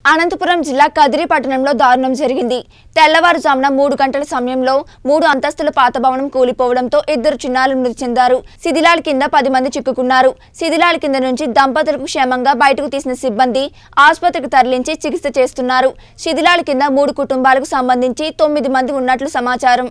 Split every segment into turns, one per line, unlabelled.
అనంతపురం జిల్లా కదిరి పట్టణంలో దారుణం జరిగింది తెల్లవారుజామున మూడు గంటల సమయంలో మూడు అంతస్తుల పాత భవనం కూలిపోవడంతో ఇద్దరు చిన్నారులు మృతి చెందారు శిథిలాల కింద పది మంది చిక్కుకున్నారు శిథిలాల కింద నుంచి దంపతులకు క్షేమంగా బయటకు తీసిన సిబ్బంది ఆసుపత్రికి తరలించి చికిత్స చేస్తున్నారు శిథిలాల కింద మూడు కుటుంబాలకు సంబంధించి తొమ్మిది మంది ఉన్నట్లు సమాచారం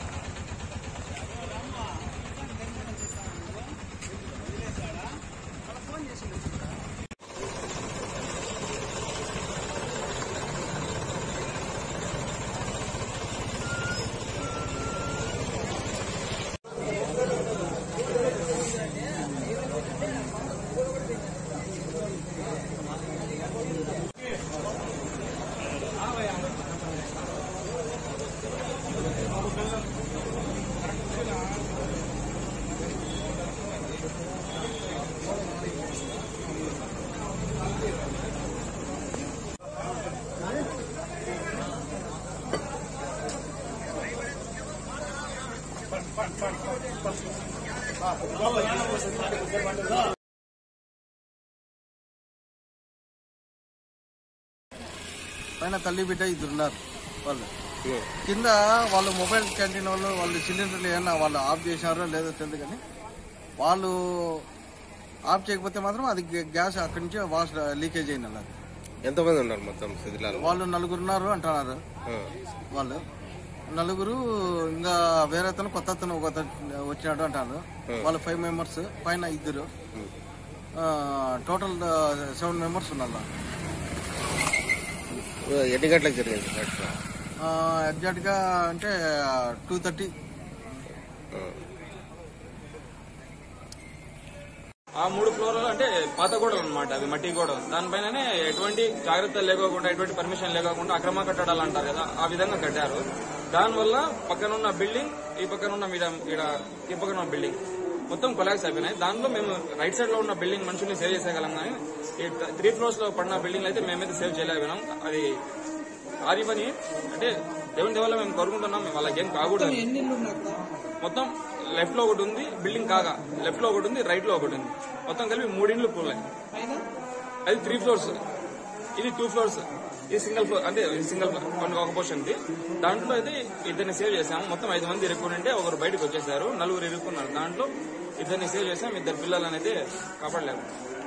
పైన తల్లి బిడ్డ ఇద్దరు ఉన్నారు వాళ్ళు కింద వాళ్ళు మొబైల్ క్యాంటీన్ వాళ్ళు వాళ్ళు సిలిండర్లు ఏమన్నా వాళ్ళు ఆఫ్ చేశారో లేదో తెలియదు కానీ వాళ్ళు ఆఫ్ చేయకపోతే మాత్రం అది గ్యా- గ్యాస్ అక్కడి నుంచి వాష్ లీకేజ్ అయింది అలా
ఎంతమంది ఉన్నారు మొత్తం శిథిలాలు
వాళ్ళు నలుగురు ఉన్నారు అంటున్నారు
ఆ.
వాళ్ళు నలుగురు ఇంకా వేరే అతను కొత్త అతను ఒక అతను వచ్చినాడు అంటారు వాళ్ళు ఫైవ్ మెంబర్స్ పైన ఇద్దరు టోటల్ సెవెన్ మెంబర్స్ ఉన్నారు
ఎన్ని గంటలకు జరిగింది ఘటన?
ఎగ్జాక్ట్ గా అంటే టూ థర్టీ
ఆ.
ఆ మూడు ఫ్లోర్లు అంటే పాత గోడలు అనమాట అవి మట్టి గోడలు దానిపైననే ఎటువంటి జాగ్రత్తలు లేకోకుండా ఎటువంటి పర్మిషన్ లేకోకుండా అక్రమ కట్టడాలు అంటారు కదా ఆ విధంగా కట్టారు దానివల్ల పక్కన ఉన్న బిల్డింగ్ ఈ పక్కన ఉన్న మీద ఈడ ఈ పక్కన ఉన్న బిల్డింగ్ మొత్తం కొలాక్స్ అయిపోయినాయి దానిలో మేము రైట్ సైడ్ లో ఉన్న బిల్డింగ్ మనుషుల్ని సేవ్ చేసేయగలం కానీ ఈ త్రీ ఫ్లోర్స్ లో పడిన బిల్డింగ్ అయితే మేమైతే సేవ్ చేయలేకపోయినాం అది ఆది పని అంటే దేవుని దేవాల మేము కోరుకుంటున్నాం మేము వాళ్ళకి ఏం కాకూడదు మొత్తం లెఫ్ట్ లో ఒకటి ఉంది బిల్డింగ్ కాగా లెఫ్ట్ లో ఒకటి ఉంది రైట్ లో ఒకటి ఉంది మొత్తం కలిపి మూడిండ్లు కూలాయి అది త్రీ ఫ్లోర్స్ ఇది టూ ఫ్లోర్స్ ఇది సింగిల్ ఫ్లోర్ అంటే సింగిల్ వన్ ఒక పోర్షన్ ది దాంట్లో అయితే ఇద్దరిని సేవ్ చేసాము మొత్తం ఐదు మంది ఇరుక్కుని ఒకరు బయటకు వచ్చేసారు నలుగురు ఇరుక్కున్నారు దాంట్లో ఇద్దరిని సేవ్ చేసాం ఇద్దరు పిల్లలని అయితే కాపాడలేము